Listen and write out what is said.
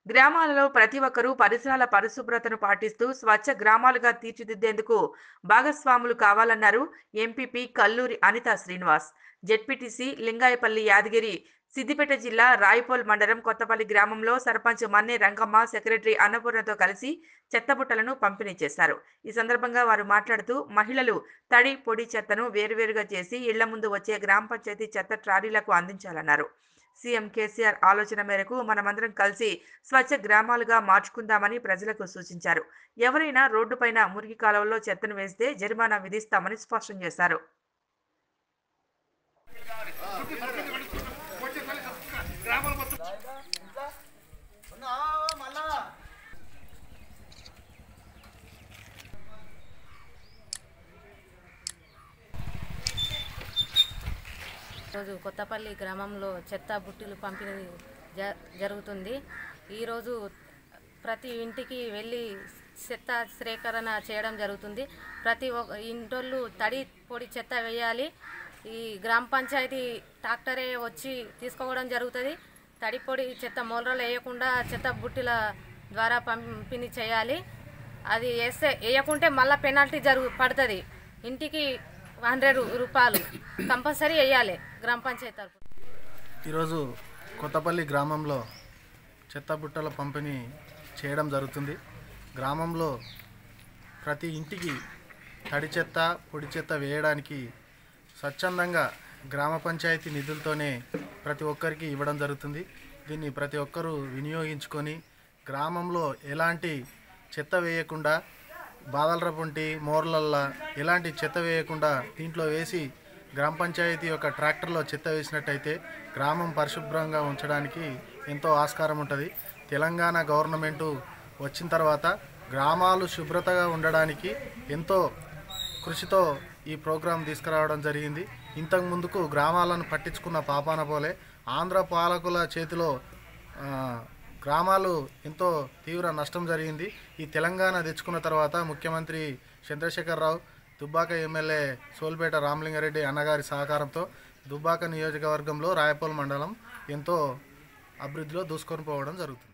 గ్రామాలలో ప్రతి ఒక్కరూ పరిసరాల పరిశుభ్రతను పాటిస్తూ స్వచ్ఛ గ్రామాలుగా తీర్చిదిద్దేందుకు భాగస్వాములు కావాలన్నారు ఎంపీపీ కల్లూరి అనితా శ్రీనివాస్ జెడ్పీటీసీ లింగాయపల్లి యాదగిరి సిద్దిపేట జిల్లా రాయపోల్ మండలం కొత్తపల్లి గ్రామంలో సర్పంచ్ మన్నే రంగమ్మ సెక్రటరీ అన్నపూర్ణతో కలిసి చెత్తబుట్టలను పంపిణీ చేశారు ఈ సందర్భంగా వారు మాట్లాడుతూ మహిళలు తడి పొడి చెత్తను వేరువేరుగా చేసి ఇళ్ల ముందు వచ్చే గ్రామ పంచాయతీ చెత్త ట్రాలీలకు అందించాలన్నారు సీఎం కేసీఆర్ ఆలోచన మేరకు మనమందరం కలిసి స్వచ్ఛ గ్రామాలుగా మార్చుకుందామని ప్రజలకు సూచించారు ఎవరైనా రోడ్డుపైన మురికి కాలువల్లో చెత్తను వేస్తే జరిమానా విధిస్తామని స్పష్టం చేశారు ఈరోజు కొత్తపల్లి గ్రామంలో చెత్త బుట్టిలు పంపిణీ జ జరుగుతుంది ఈరోజు ప్రతి ఇంటికి వెళ్ళి చెత్త సేకరణ చేయడం జరుగుతుంది ప్రతి ఒక్క ఇంటోళ్ళు తడి పొడి చెత్త వేయాలి ఈ గ్రామ పంచాయతీ ట్రాక్టరే వచ్చి తీసుకోవడం జరుగుతుంది తడి పొడి చెత్త మూలలు వేయకుండా చెత్త బుట్టిల ద్వారా పంపిణీ చేయాలి అది వేస్తే వేయకుంటే మళ్ళీ పెనాల్టీ జరుగు పడుతుంది ఇంటికి హండ్రెడ్ రూపాయలు కంపల్సరీ వేయాలి గ్రామ పంచాయతీ తరఫున ఈరోజు కొత్తపల్లి గ్రామంలో చెత్త బుట్టల పంపిణీ చేయడం జరుగుతుంది గ్రామంలో ప్రతి ఇంటికి తడి చెత్త పొడి చెత్త వేయడానికి స్వచ్ఛందంగా గ్రామ పంచాయతీ నిధులతోనే ప్రతి ఒక్కరికి ఇవ్వడం జరుగుతుంది దీన్ని ప్రతి ఒక్కరూ వినియోగించుకొని గ్రామంలో ఎలాంటి చెత్త వేయకుండా బాదలర పొంటి మోర్లల్లా ఎలాంటి చెత్త వేయకుండా దీంట్లో వేసి గ్రామ పంచాయతీ యొక్క ట్రాక్టర్లో చెత్త వేసినట్టయితే గ్రామం పరిశుభ్రంగా ఉంచడానికి ఎంతో ఆస్కారం ఉంటుంది తెలంగాణ గవర్నమెంటు వచ్చిన తర్వాత గ్రామాలు శుభ్రతగా ఉండడానికి ఎంతో కృషితో ఈ ప్రోగ్రాం తీసుకురావడం జరిగింది ఇంతకు ముందుకు గ్రామాలను పట్టించుకున్న పాపాన పోలే ఆంధ్ర పాలకుల చేతిలో ఆ, గ్రామాలు ఎంతో తీవ్ర నష్టం జరిగింది ఈ తెలంగాణ తెచ్చుకున్న తర్వాత ముఖ్యమంత్రి చంద్రశేఖరరావు దుబ్బాక ఎమ్మెల్యే సోల్పేట రామలింగారెడ్డి అన్నగారి సహకారంతో దుబ్బాక నియోజకవర్గంలో రాయపోల్ మండలం ఎంతో అభివృద్ధిలో దూసుకొని పోవడం జరుగుతుంది